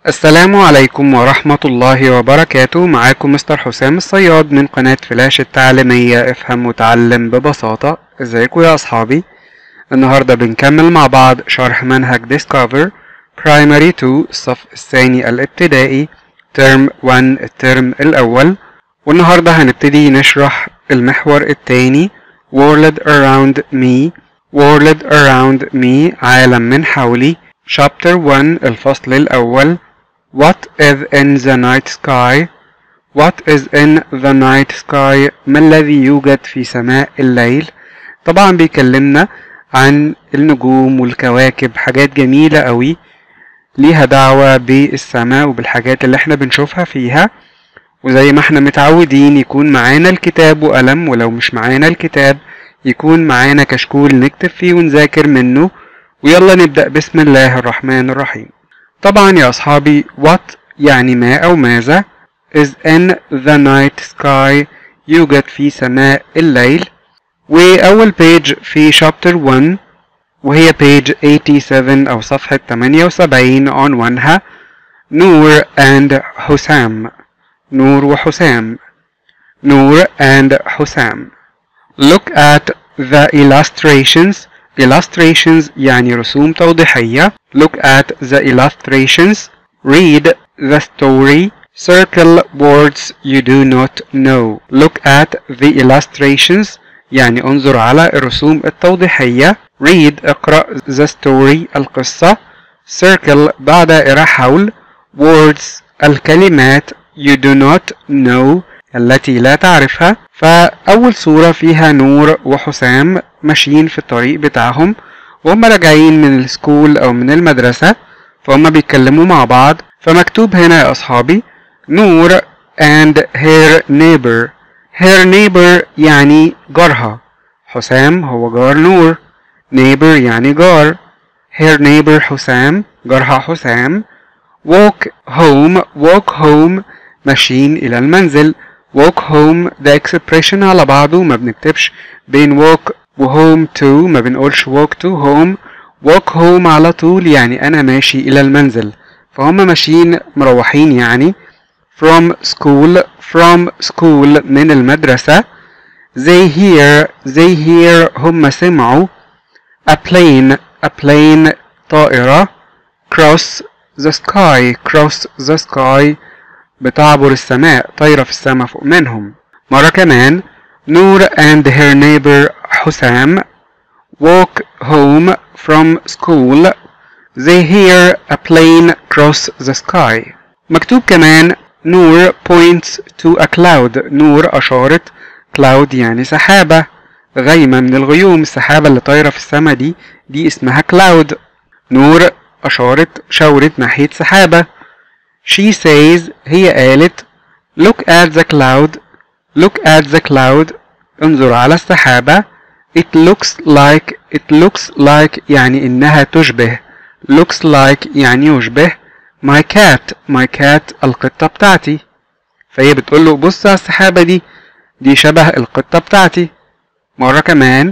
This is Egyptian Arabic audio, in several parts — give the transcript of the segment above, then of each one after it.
السلام عليكم ورحمة الله وبركاته معاكم مستر حسام الصياد من قناة فلاش التعليمية افهم وتعلم ببساطة ازيكم يا اصحابي النهاردة بنكمل مع بعض شرح منهج Discover Primary 2 الصف الثاني الابتدائي ترم 1 الترم الاول والنهاردة هنبتدي نشرح المحور الثاني World Around Me World Around Me عالم من حولي Chapter 1 الفصل الأول What is in the night sky What is in the night sky ما الذي يوجد في سماء الليل طبعا بيكلمنا عن النجوم والكواكب حاجات جميلة قوي ليها دعوة بالسماء وبالحاجات اللي احنا بنشوفها فيها وزي ما احنا متعودين يكون معانا الكتاب وقلم ولو مش معانا الكتاب يكون معانا كشكول نكتب فيه ونذاكر منه ويلا نبدأ بسم الله الرحمن الرحيم طبعا يا أصحابي what يعني ما أو ماذا is in the night sky يوجد في سماء الليل وأول بيج في chapter 1 وهي page 87 أو صفحة 78 عنوانها نور and حسام نور وحسام نور and حسام look at the illustrations illustrations يعني رسوم توضيحية look at the illustrations read the story circle words you do not know look at the illustrations يعني انظر على الرسوم التوضيحية read اقرأ the story القصة circle بعد دائرة حول words الكلمات you do not know التي لا تعرفها فأول صورة فيها نور وحسام ماشيين في الطريق بتاعهم وهم راجعين من السكول أو من المدرسة فهم بيتكلموا مع بعض فمكتوب هنا يا أصحابي نور and her neighbor her neighbor يعني جارها حسام هو جار نور neighbor يعني جار her neighbor حسام جارها حسام walk home walk home ماشيين إلى المنزل walk home ده expression على بعضه ما بنكتبش بين walk و home to ما بنقولش walk to home walk home على طول يعني أنا ماشي إلى المنزل فهم ماشيين مروحين يعني from school from school من المدرسة they hear they hear هم سمعوا a plane a plane طائرة cross the sky cross the sky بتعبر السماء طايرة في السماء فوق منهم مرة كمان نور and her neighbor حسام walk home from school they hear a plane cross the sky مكتوب كمان نور points to a cloud نور أشارت cloud يعني سحابة غيمة من الغيوم السحابة اللي طايرة في السماء دي دي اسمها cloud نور أشارت شاورت ناحية سحابة She says هي قالت Look at the cloud Look at the cloud انظر على السحابة It looks like It looks like يعني إنها تشبه Looks like يعني يشبه My cat My cat القطة بتاعتي فهي بتقول له بص على السحابة دي دي شبه القطة بتاعتي مرة كمان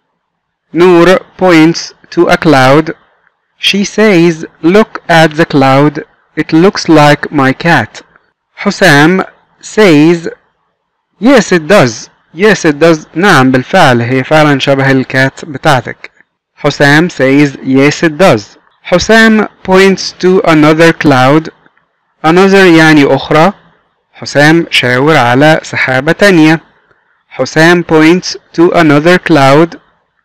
نور points to a cloud She says Look at the cloud It looks like my cat. حسام says Yes it does. Yes it does. نعم بالفعل هي فعلا شبه الكات بتاعتك. حسام says Yes it does. حسام points to another cloud. Another يعني أخرى. حسام شاور على سحابة تانية. حسام points to another cloud.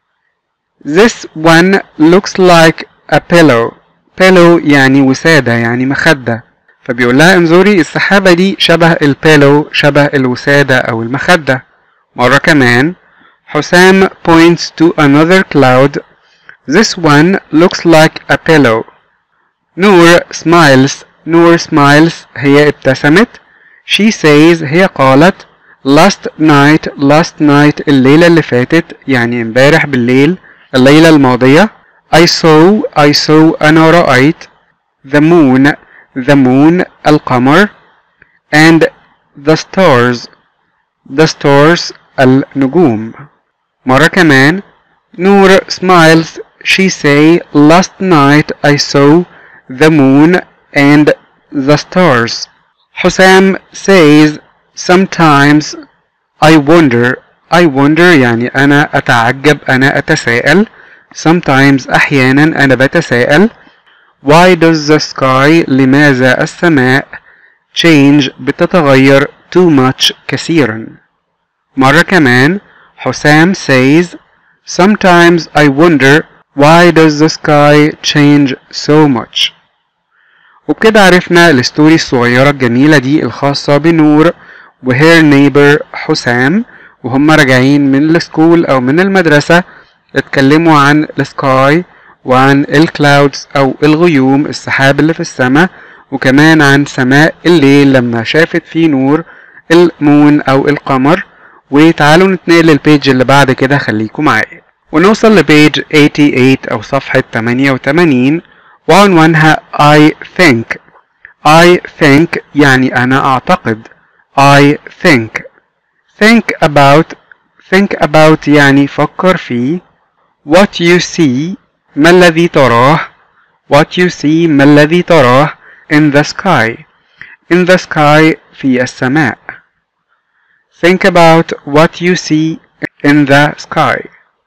This one looks like a pillow. بيلو يعني وسادة يعني مخدة فبيقول لها انظري السحابة دي شبه البيلو شبه الوسادة أو المخدة مرة كمان حسام points to another cloud This one looks like a pillow نور smiles نور smiles هي ابتسمت She says هي قالت last night last night الليلة اللي فاتت يعني امبارح بالليل الليلة الماضية I saw I saw أنا رأيت the moon the moon القمر and the stars the stars النجوم مرة كمان نور smiles she say last night I saw the moon and the stars حسام says sometimes I wonder I wonder يعني أنا أتعجب أنا أتساءل sometimes أحيانا أنا بتساءل why does the sky لماذا السماء change بتتغير too much كثيرا مرة كمان حسام says sometimes I wonder why does the sky change so much وبكده عرفنا الستوري الصغيرة الجميلة دي الخاصة بنور وهير نيبر حسام وهم راجعين من السكول أو من المدرسة اتكلموا عن السكاي وعن الكلاودز أو الغيوم السحاب اللي في السماء وكمان عن سماء الليل لما شافت فيه نور المون أو القمر وتعالوا نتنقل للبيج اللي بعد كده خليكم معايا ونوصل لبيج 88 أو صفحة 88 وعنوانها I think I think يعني أنا أعتقد I think think about think about يعني فكر في what you see ما الذي تراه what you see ما الذي تراه in the sky in the sky في السماء think about what you see in the sky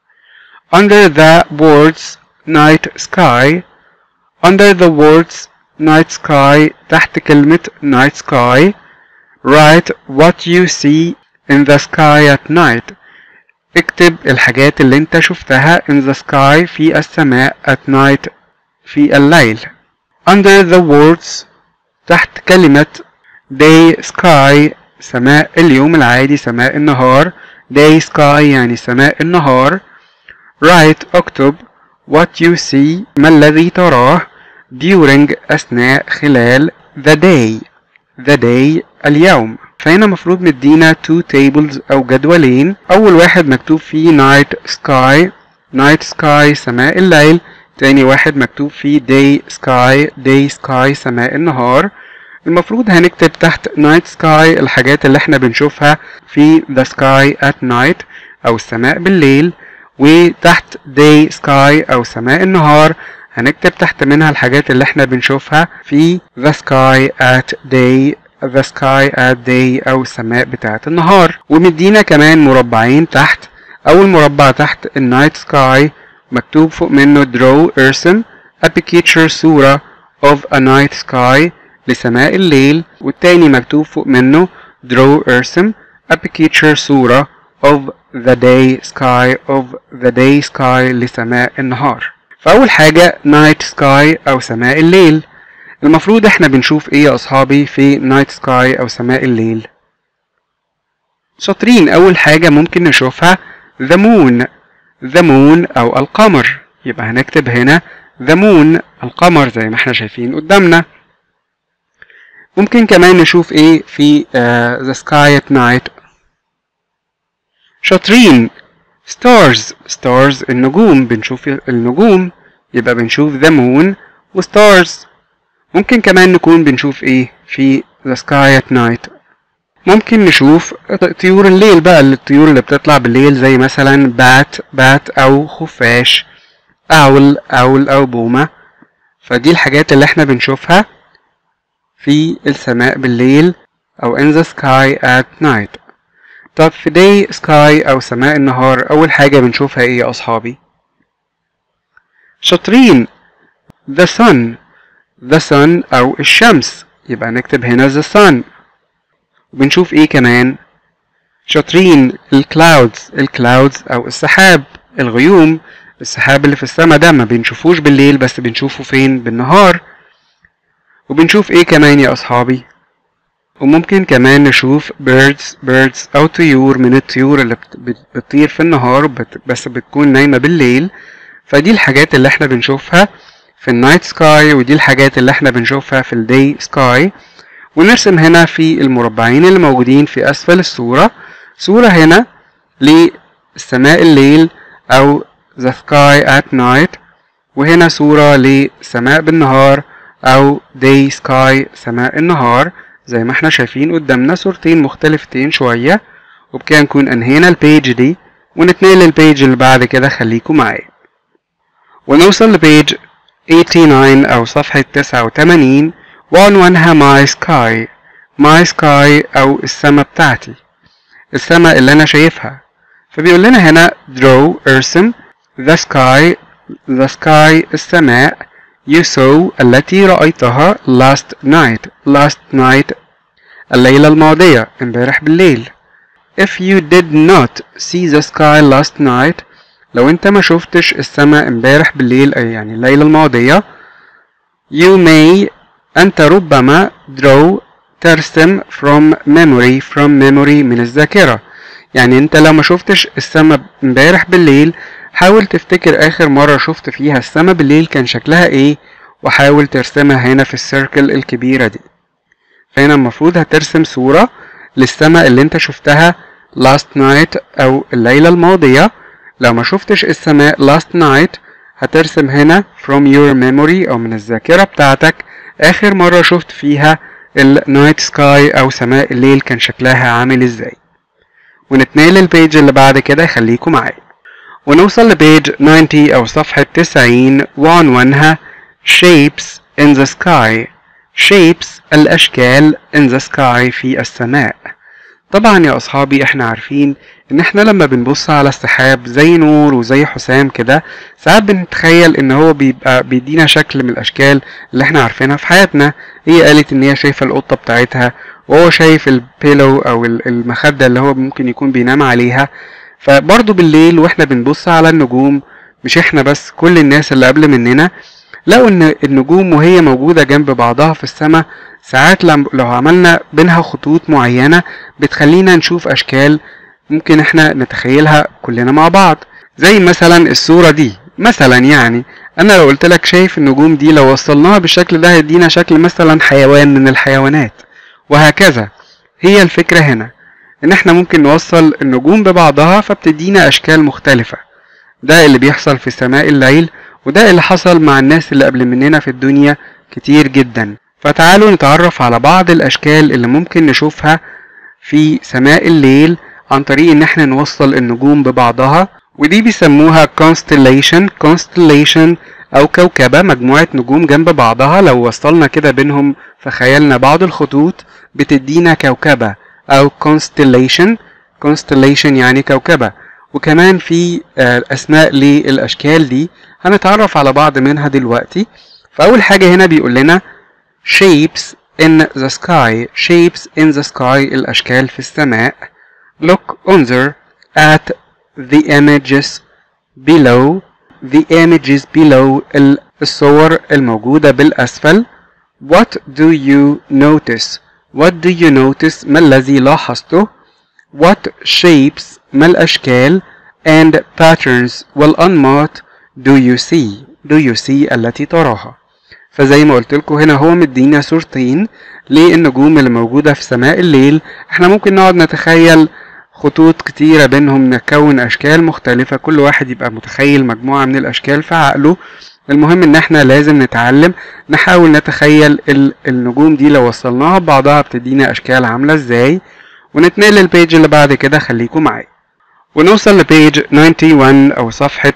under the words night sky under the words night sky تحت كلمة night sky write what you see in the sky at night اكتب الحاجات اللي انت شفتها in the sky في السماء at night في الليل under the words تحت كلمة day sky سماء اليوم العادي سماء النهار day sky يعني سماء النهار write اكتب what you see ما الذي تراه during أثناء خلال the day the day اليوم فهنا مفروض مدينا two tables أو جدولين أول واحد مكتوب فيه night sky night sky سماء الليل تاني واحد مكتوب فيه day sky day sky سماء النهار المفروض هنكتب تحت night sky الحاجات اللي احنا بنشوفها في the sky at night أو السماء بالليل وتحت day sky أو سماء النهار هنكتب تحت منها الحاجات اللي احنا بنشوفها في the sky at day the sky at day أو السماء بتاعة النهار ومدينا كمان مربعين تحت أول مربع تحت النايت سكاي مكتوب فوق منه draw ارسم a picture صورة of a night sky لسماء الليل والتاني مكتوب فوق منه draw ارسم a picture صورة of the day sky of the day sky لسماء النهار فأول حاجة night sky أو سماء الليل المفروض احنا بنشوف ايه يا اصحابي في نايت سكاي او سماء الليل شاطرين اول حاجة ممكن نشوفها the moon the moon او القمر يبقى هنكتب هنا the moon القمر زي ما احنا شايفين قدامنا ممكن كمان نشوف ايه في uh, the sky at night شاطرين stars stars النجوم بنشوف النجوم يبقى بنشوف the moon و stars ممكن كمان نكون بنشوف ايه في the sky at night ممكن نشوف طيور الليل بقى الطيور اللي بتطلع بالليل زي مثلا بات بات او خفاش اول اول او بومة فدي الحاجات اللي احنا بنشوفها في السماء بالليل او in the sky at night طب في day sky او سماء النهار اول حاجة بنشوفها ايه يا اصحابي شاطرين the sun the sun أو الشمس يبقى نكتب هنا the sun وبنشوف ايه كمان شاطرين الكلاودز الكلاودز أو السحاب الغيوم السحاب اللي في السماء ده ما بنشوفوش بالليل بس بنشوفه فين بالنهار وبنشوف ايه كمان يا أصحابي وممكن كمان نشوف birds birds أو طيور من الطيور اللي بتطير في النهار بس بتكون نايمة بالليل فدي الحاجات اللي احنا بنشوفها في النايت سكاي ودي الحاجات اللي احنا بنشوفها في الداي سكاي ونرسم هنا في المربعين اللي موجودين في أسفل الصورة صورة هنا لسماء الليل أو the sky at night وهنا صورة لسماء بالنهار أو day sky سماء النهار زي ما احنا شايفين قدامنا صورتين مختلفتين شوية وبكده نكون أنهينا البيج دي ونتنقل للبيج اللي بعد كده خليكم معايا ونوصل لبيج 89 أو صفحة 89 وعنوانها my sky my sky أو السما بتاعتي السما اللي أنا شايفها فبيقول لنا هنا draw ارسم the sky the sky السماء you saw التي رأيتها last night last night الليلة الماضية امبارح بالليل if you did not see the sky last night لو انت ما شفتش السماء امبارح بالليل اي يعني الليلة الماضية you may انت ربما draw ترسم from memory from memory من الذاكرة يعني انت لو ما شفتش السماء امبارح بالليل حاول تفتكر اخر مرة شفت فيها السماء بالليل كان شكلها ايه وحاول ترسمها هنا في السيركل الكبيرة دي فهنا المفروض هترسم صورة للسماء اللي انت شفتها last night او الليلة الماضية لو ما شفتش السماء last night هترسم هنا from your memory او من الذاكرة بتاعتك اخر مرة شفت فيها النايت سكاي او سماء الليل كان شكلها عامل ازاي ونتنقل للبيج اللي بعد كده خليكم معايا ونوصل لبيج 90 او صفحة 90 وعنوانها shapes in the sky shapes الاشكال in the sky في السماء طبعا يا اصحابي احنا عارفين ان احنا لما بنبص على السحاب زي نور وزي حسام كده ساعات بنتخيل ان هو بيبقى بيدينا شكل من الاشكال اللي احنا عارفينها في حياتنا هي قالت ان هي شايفه القطه بتاعتها وهو شايف البيلو او المخده اللي هو ممكن يكون بينام عليها فبرضه بالليل واحنا بنبص على النجوم مش احنا بس كل الناس اللي قبل مننا لقوا ان النجوم وهي موجودة جنب بعضها في السماء ساعات لو عملنا بينها خطوط معينة بتخلينا نشوف اشكال ممكن احنا نتخيلها كلنا مع بعض زي مثلا الصورة دي مثلا يعني انا لو قلت لك شايف النجوم دي لو وصلناها بالشكل ده هيدينا شكل مثلا حيوان من الحيوانات وهكذا هي الفكرة هنا ان احنا ممكن نوصل النجوم ببعضها فبتدينا اشكال مختلفة ده اللي بيحصل في سماء الليل وده اللي حصل مع الناس اللي قبل مننا في الدنيا كتير جدا فتعالوا نتعرف على بعض الاشكال اللي ممكن نشوفها في سماء الليل عن طريق ان احنا نوصل النجوم ببعضها ودي بيسموها constellation constellation او كوكبة مجموعة نجوم جنب بعضها لو وصلنا كده بينهم في خيالنا بعض الخطوط بتدينا كوكبة او constellation constellation يعني كوكبة وكمان في اسماء للاشكال دي هنتعرف على بعض منها دلوقتي فاول حاجة هنا بيقول لنا shapes in the sky shapes in the sky الاشكال في السماء look انظر at the images below the images below الصور الموجودة بالأسفل what do you notice what do you notice ما الذي لاحظته what shapes ما الأشكال and patterns والأنماط do you see do you see التي تراها فزي ما قلت لكم هنا هو مدينا صورتين للنجوم اللي موجودة في سماء الليل احنا ممكن نقعد نتخيل خطوط كتيرة بينهم نكون أشكال مختلفة كل واحد يبقى متخيل مجموعة من الأشكال في عقله المهم إن احنا لازم نتعلم نحاول نتخيل النجوم دي لو وصلناها ببعضها بتدينا أشكال عاملة ازاي ونتنقل للبيج اللي بعد كده خليكم معايا ونوصل لبيج 91 أو صفحة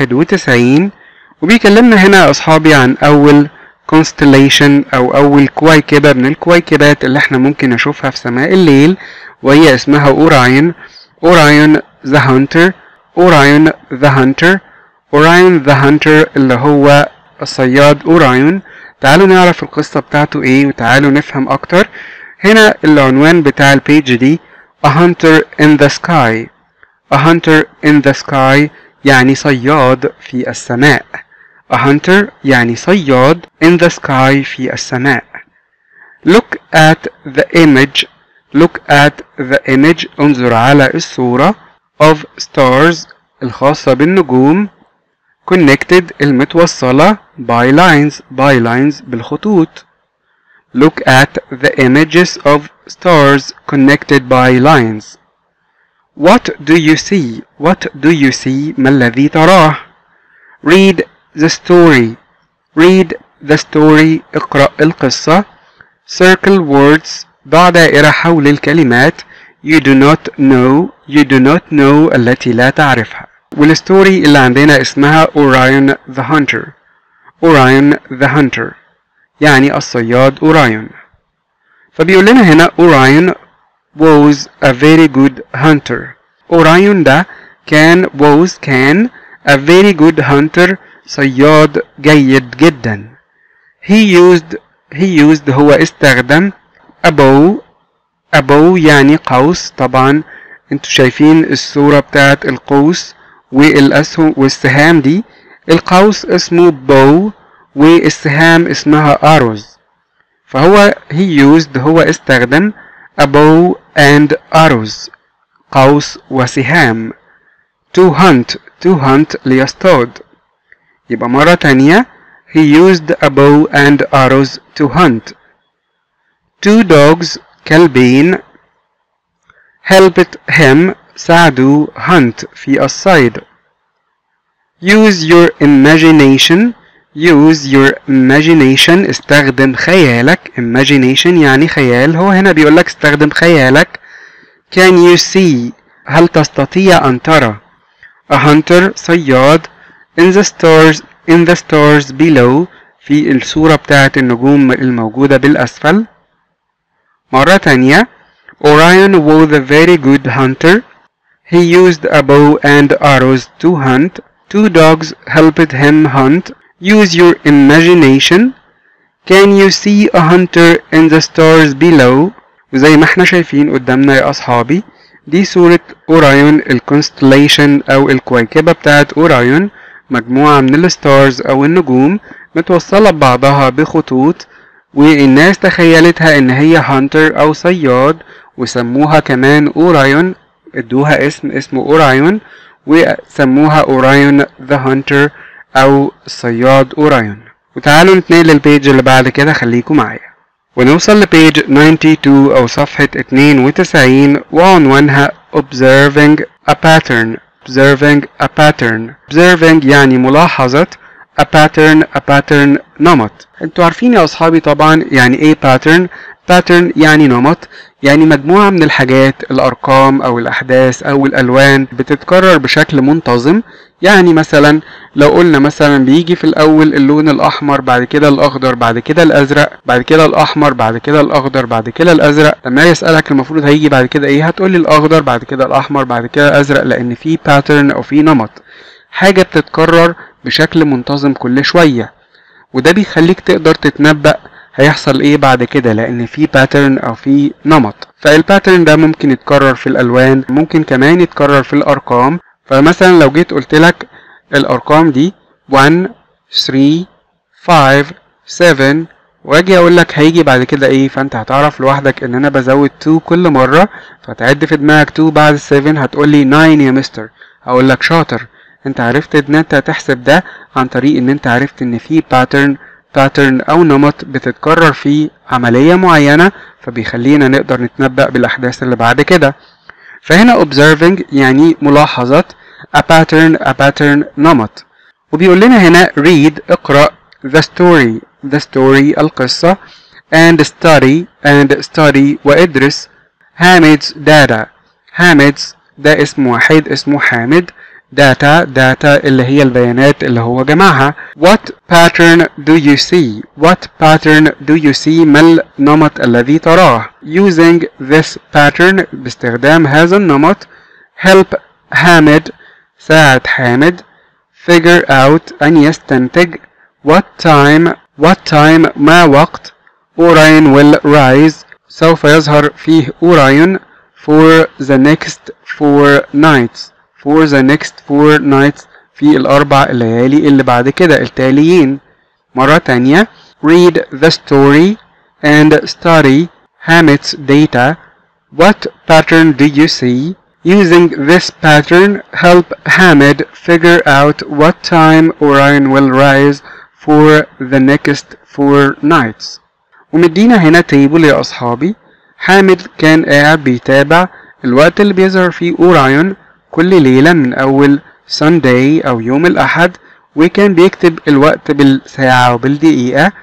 91 وبيكلمنا هنا يا أصحابي عن أول constellation أو أول كويكبة من الكويكبات اللي احنا ممكن نشوفها في سماء الليل وهي اسمها أوراين أوراين ذا هانتر أوراين ذا هانتر أوراين ذا هانتر اللي هو الصياد أوراين تعالوا نعرف القصة بتاعته ايه وتعالوا نفهم أكتر هنا العنوان بتاع البيج دي A hunter in the sky A hunter in the sky يعني صياد في السماء A hunter يعني صياد in the sky في السماء Look at the image Look at the image انظر على الصورة of stars الخاصة بالنجوم connected المتوصلة by lines by lines بالخطوط Look at the images of stars connected by lines What do you see? What do you see? ما الذي تراه? Read the story. Read the story. اقرأ القصة. Circle words. ضع دائرة حول الكلمات You do not know. You do not know التي لا تعرفها. والستوري اللي عندنا اسمها Orion the Hunter. Orion the Hunter. يعني الصياد أورايون فبيقول لنا هنا أورايون was a very good hunter أورايون ده كان was كان a very good hunter صياد جيد جدا he used he used هو استخدم a bow a bow يعني قوس طبعا انتوا شايفين الصورة بتاعت القوس والأسهم والسهام دي القوس اسمه bow والسهام اسمها arrows فهو he used هو استخدم a bow and arrows قوس وسهام to hunt to hunt ليصطاد يبقى مرة تانية he used a bow and arrows to hunt two dogs كلبين helped him ساعدوا hunt في الصيد use your imagination use your imagination استخدم خيالك imagination يعني خيال هو هنا بيقول لك استخدم خيالك can you see هل تستطيع أن ترى a hunter صياد in the stars in the stars below في الصورة بتاعت النجوم الموجودة بالأسفل مرة تانية Orion was a very good hunter he used a bow and arrows to hunt two dogs helped him hunt use your imagination can you see a hunter in the stars below وزي ما احنا شايفين قدامنا يا أصحابي دي صورة أورايون الكونستليشن أو الكويكبة بتاعت أورايون مجموعة من الستارز أو النجوم متوصلة ببعضها بخطوط والناس تخيلتها إن هي هانتر أو صياد وسموها كمان أورايون ادوها اسم اسمه أورايون وسموها أورايون ذا هانتر أو صياد أورايون وتعالوا نتنقل للبيج اللي بعد كده خليكم معايا ونوصل لبيج 92 أو صفحة 92 وعنوانها observing a pattern observing a pattern observing يعني ملاحظة a pattern a pattern نمط انتوا عارفين يا اصحابي طبعا يعني ايه pattern pattern يعني نمط يعني مجموعة من الحاجات الأرقام أو الأحداث أو الألوان بتتكرر بشكل منتظم يعني مثلا لو قلنا مثلا بيجي في الأول اللون الأحمر بعد كده الأخضر بعد كده الأزرق بعد كده الأحمر بعد كده الأخضر بعد كده الأزرق لما يسألك المفروض هيجي بعد كده إيه هتقولي الأخضر بعد كده الأحمر بعد كده الأزرق لأن في pattern أو في نمط حاجة بتتكرر بشكل منتظم كل شوية وده بيخليك تقدر تتنبأ هيحصل ايه بعد كده لان في باترن او في نمط فالباترن ده ممكن يتكرر في الالوان ممكن كمان يتكرر في الارقام فمثلا لو جيت قلت لك الارقام دي 1 3 5 7 واجي اقول لك هيجي بعد كده ايه فانت هتعرف لوحدك ان انا بزود 2 كل مره فتعد في دماغك 2 بعد 7 هتقول لي 9 يا مستر هقول لك شاطر انت عرفت ان انت تحسب ده عن طريق ان انت عرفت ان في باترن باترن او نمط بتتكرر في عملية معينة فبيخلينا نقدر نتنبأ بالاحداث اللي بعد كده فهنا observing يعني ملاحظة a pattern a pattern نمط وبيقول لنا هنا read اقرأ the story the story القصة and study and study وادرس حامد's data حامد's ده اسم واحد اسمه حامد data data اللي هي البيانات اللي هو جمعها what pattern do you see what pattern do you see ما النمط الذي تراه using this pattern باستخدام هذا النمط help حامد ساعد حامد figure out أن يستنتج what time what time ما وقت Orion will rise سوف يظهر فيه Orion for the next four nights for the next four nights في الأربع الليالي اللي بعد كده التاليين مرة تانية read the story and study Hammett data what pattern do you see using this pattern help Hammett figure out what time Orion will rise for the next four nights ومدينا هنا تيبل يا أصحابي حامد كان قاعد بيتابع الوقت اللي بيظهر فيه أورايون كل ليلة من أول سانداي أو يوم الأحد وكان بيكتب الوقت بالساعة وبالدقيقة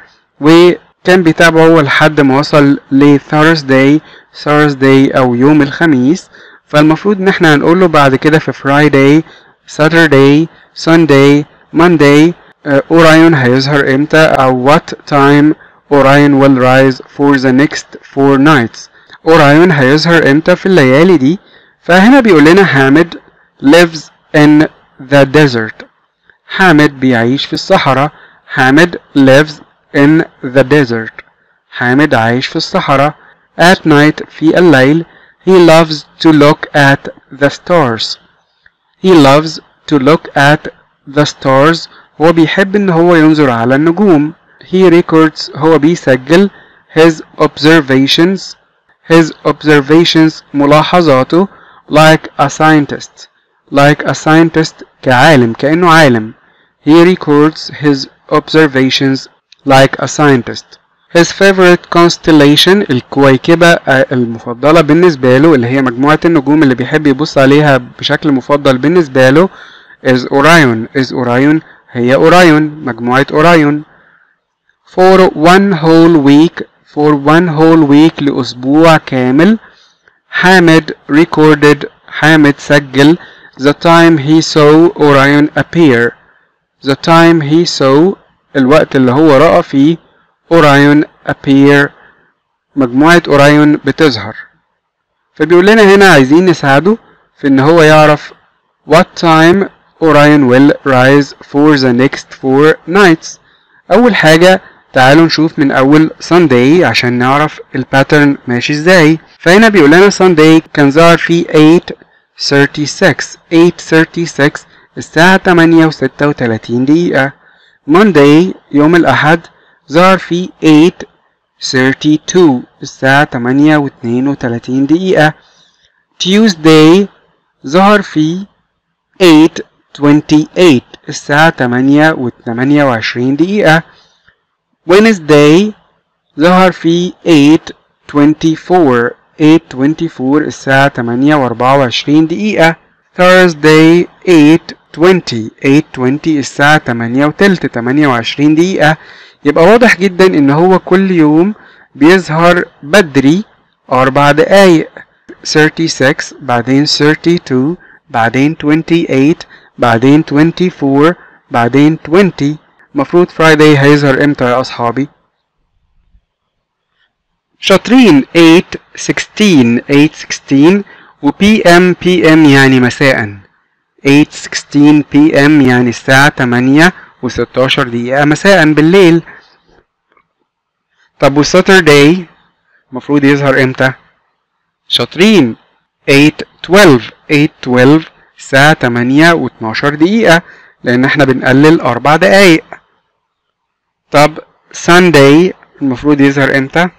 وكان بيتابعه هو لحد ما وصل لثورسداي ثورسداي أو يوم الخميس فالمفروض إن احنا هنقوله بعد كده في فرايداي ساترداي سانداي مانداي أورايون هيظهر امتى أو what time Orion will rise for the next four nights Orion هيظهر امتى في الليالي دي فهنا بيقول لنا حامد lives in the desert حامد بيعيش في الصحراء حامد lives in the desert حامد عايش في الصحراء at night في الليل he loves to look at the stars he loves to look at the stars هو بيحب ان هو ينظر على النجوم he records هو بيسجل his observations his observations ملاحظاته like a scientist like a scientist كعالم كأنه عالم he records his observations like a scientist his favorite constellation الكويكبة المفضلة بالنسبة له اللي هي مجموعة النجوم اللي بيحب يبص عليها بشكل مفضل بالنسبة له is Orion is Orion هي Orion مجموعة Orion for one whole week for one whole week لأسبوع كامل حامد recorded حامد سجل the time he saw Orion appear the time he saw الوقت اللي هو رأى فيه Orion appear مجموعة أورايون بتظهر فبيقول لنا هنا عايزين نساعده في إن هو يعرف what time Orion will rise for the next four nights أول حاجة تعالوا نشوف من أول Sunday عشان نعرف الباترن ماشي ازاي فهنا بيقول لنا Sunday كان ظهر فيه 8:36 8:36 الساعة 8 و 36 دقيقة Monday يوم الأحد ظهر فيه 8:32 الساعة 8 و 32 دقيقة Tuesday ظهر فيه 8:28 الساعة 8 و 28 دقيقة Wednesday ظهر فيه 8:24 8:24 الساعة 8 و 24 دقيقة Thursday 8:20 8:20 الساعة 8 وتلت 28 دقيقة يبقى واضح جدا ان هو كل يوم بيظهر بدري أربع دقايق 36 بعدين 32 بعدين 28 بعدين 24 بعدين 20 مفروض فرايداي هيظهر امتى يا اصحابي شاطرين 8 16 8 16 و PM PM يعني مساء 8 16 PM يعني الساعة 8 و 16 دقيقة مساء بالليل طب والساترداي المفروض يظهر امتى شاطرين 8 12 8 12 الساعة 8 و 12 دقيقة لأن احنا بنقلل أربع دقايق طب Sunday المفروض يظهر امتى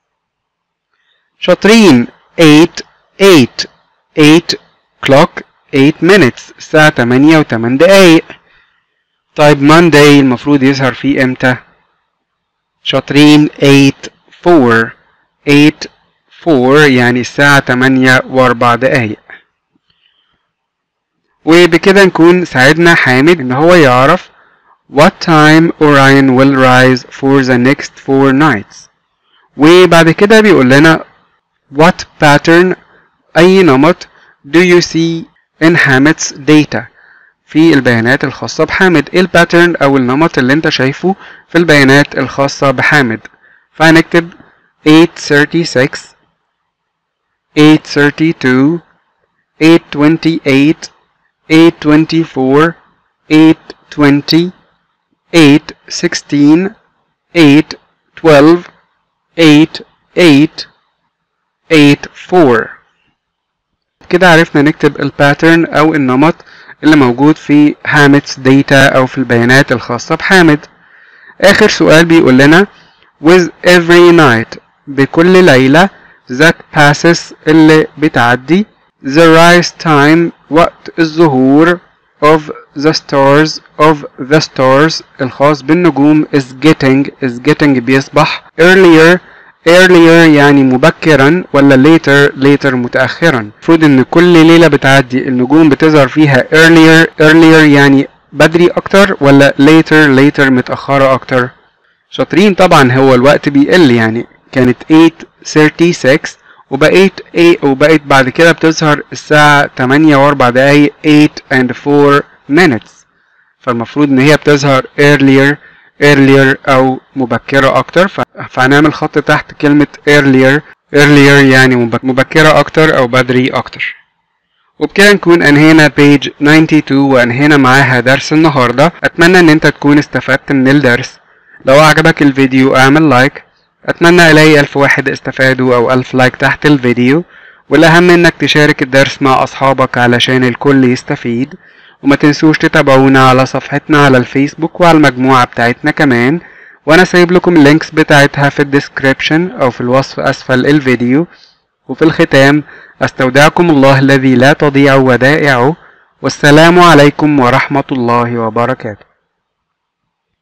شاطرين 8 8 8 clock 8 minutes الساعة 8 و 8 دقايق طيب Monday المفروض يظهر فيه امتى شاطرين 8 4 8 4 يعني الساعة 8 و4 دقايق وبكده نكون ساعدنا حامد ان هو يعرف what time Orion will rise for the next four nights وبعد كده بيقول لنا what pattern أي نمط do you see in حامد's data في البيانات الخاصة بحامد ايه الباترن او النمط اللي انت شايفه في البيانات الخاصة بحامد فهنكتب 836 832 828 824 820 816 812 88 84 كده عرفنا نكتب الباترن او النمط اللي موجود في حامد's داتا او في البيانات الخاصة بحامد اخر سؤال بيقول لنا with every night بكل ليلة that passes اللي بتعدي the rise time وقت الظهور of the stars of the stars الخاص بالنجوم is getting is getting بيصبح earlier earlier يعني مبكرا ولا later later متأخرا المفروض ان كل ليلة بتعدي النجوم بتظهر فيها earlier earlier يعني بدري اكتر ولا later later متأخرة اكتر شاطرين طبعا هو الوقت بيقل يعني كانت 8:36 وبقيت 8 وبقت بعد كده بتظهر الساعة 8 و4 دقايق 8 and 4 minutes فالمفروض ان هي بتظهر earlier earlier أو مبكرة أكتر ف- فهنعمل خط تحت كلمة earlier earlier يعني مبك- مبكرة أكتر أو بدري أكتر وبكده نكون انهينا page 92 وانهينا معاها درس النهاردة اتمنى ان انت تكون استفدت من الدرس لو عجبك الفيديو اعمل لايك اتمنى الاقي الف واحد استفادوا او الف لايك تحت الفيديو والاهم انك تشارك الدرس مع اصحابك علشان الكل يستفيد وما تنسوش تتابعونا على صفحتنا على الفيسبوك وعلى المجموعة بتاعتنا كمان وانا سايب لكم اللينكس بتاعتها في الديسكريبشن او في الوصف اسفل الفيديو وفي الختام استودعكم الله الذي لا تضيع ودائعه والسلام عليكم ورحمة الله وبركاته